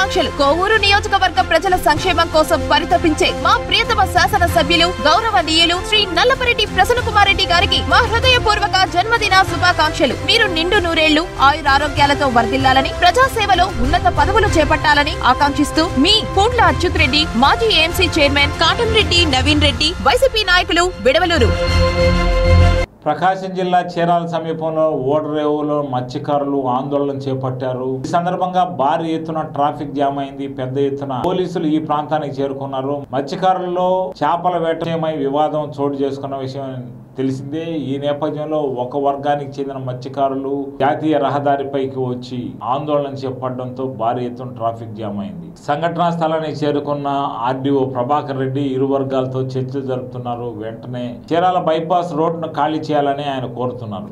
శుభాకాంక్షలు కోవూరు నియోజకవర్గ ప్రజల సంక్షేమం కోసం పరితపించే మా ప్రియతమ శాసన సభ్యులు గౌరవనీయులు శ్రీ నల్లపరెడ్డి ప్రసన్న కుమార్ రెడ్డి గారికి మా హృదయపూర్వక జన్మదిన శుభాకాంక్షలు మీరు నిండు నూరేళ్లు ఆయురారోగ్యాలతో వర్ధిల్లాలని ప్రజాసేవలో ఉన్నత పదవులు చేపట్టాలని ఆకాంక్షిస్తూ మీ పూండ్ల అచ్యుత్ రెడ్డి మాజీ ఏఎంసీ చైర్మన్ కాటన్ రెడ్డి నవీన్ రెడ్డి వైసీపీ నాయకులు విడవలూరు ప్రకాశం జిల్లా చీరాల సమీపంలో ఓడరేవులో మత్స్యకారులు ఆందోళన చేపట్టారు ఈ సందర్భంగా భారీ ఎత్తున ట్రాఫిక్ జామ్ అయింది పెద్ద ఎత్తున పోలీసులు ఈ ప్రాంతానికి చేరుకున్నారు మత్స్యకారులలో చేపల వేటమై వివాదం చోటు చేసుకున్న విషయం తెలిసిందే ఈ నేపథ్యంలో ఒక వర్గానికి చెందిన మత్స్యకారులు జాతీయ రహదారిపైకి వచ్చి ఆందోళన చేపట్టడంతో భారీ ఎత్తున ట్రాఫిక్ జామ్ అయింది సంఘటనా స్థలానికి చేరుకున్న ఆర్డీఓ ప్రభాకర్ రెడ్డి ఇరు వర్గాలతో చర్చలు జరుపుతున్నారు వెంటనే చీరాల బైపాస్ రోడ్డును ఖాళీ చేయాలని ఆయన కోరుతున్నారు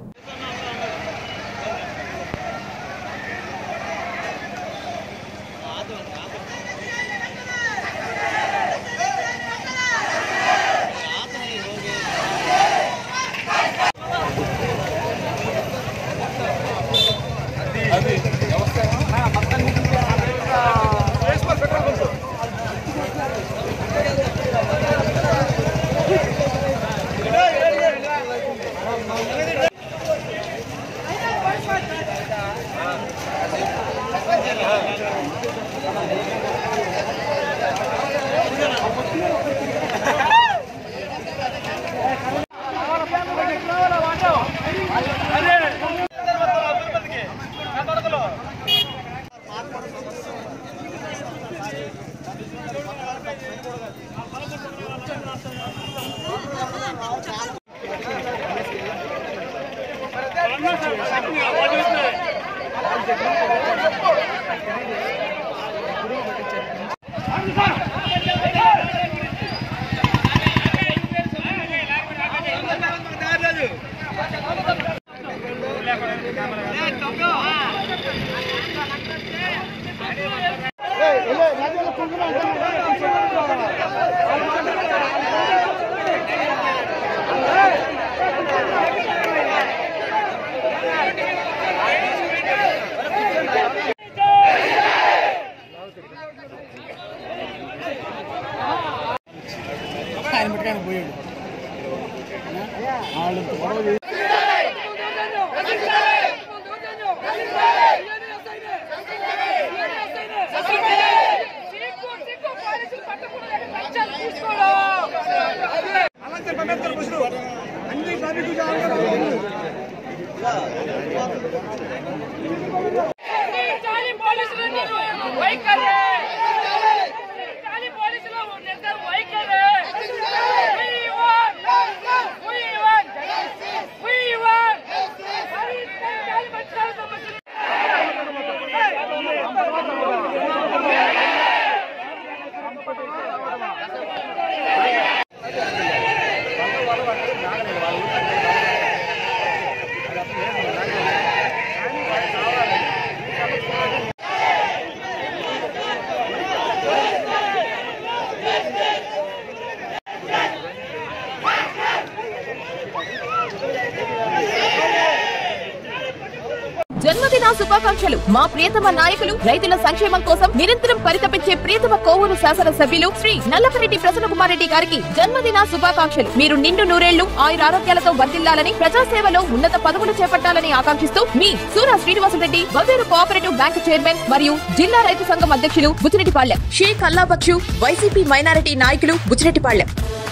ఆయన పట్టుకొని పోయాడు వాళ్ళంత గొడవ చేసి అన్ని ట్రాఫిక్ జామ్ కదా చాలి పోలీసులు వైఖరి చాలి పోలీసులు నిర్ధారణ వైఖరి We want We want We want మరి చాలి పట్టాలి సమస్యలు జన్మదిన శుభాకాంక్షలు మా ప్రియతమ నాయకులు రైతుల సంక్షేమం కోసం నిరంతరం పరితపించే ప్రియతమ కోవూరు శాసన సభ్యులు శ్రీ నల్లపరెడ్డి ప్రసన్న కుమార్ రెడ్డి గారికి జన్మదిన శుభాకాంక్షలు మీరు నిండు నూరేళ్లు ఆయురారోగ్యాలతో వర్ధిల్లాలని ప్రజాసేవలో ఉన్నత పదవులు చేపట్టాలని ఆకాంక్షిస్తూ మీ సూరా శ్రీనివాసరెడ్డి బవేరు కోఆపరేటివ్ బ్యాంక్ చైర్మన్ మరియు జిల్లా రైతు సంఘం అధ్యక్షులు బుచ్చిరెడ్డిపాళ్లెం షేక్ అల్లాబక్షు వైసీపీ మైనారిటీ నాయకులు బుచ్చిరెడ్డిపాళ్లెం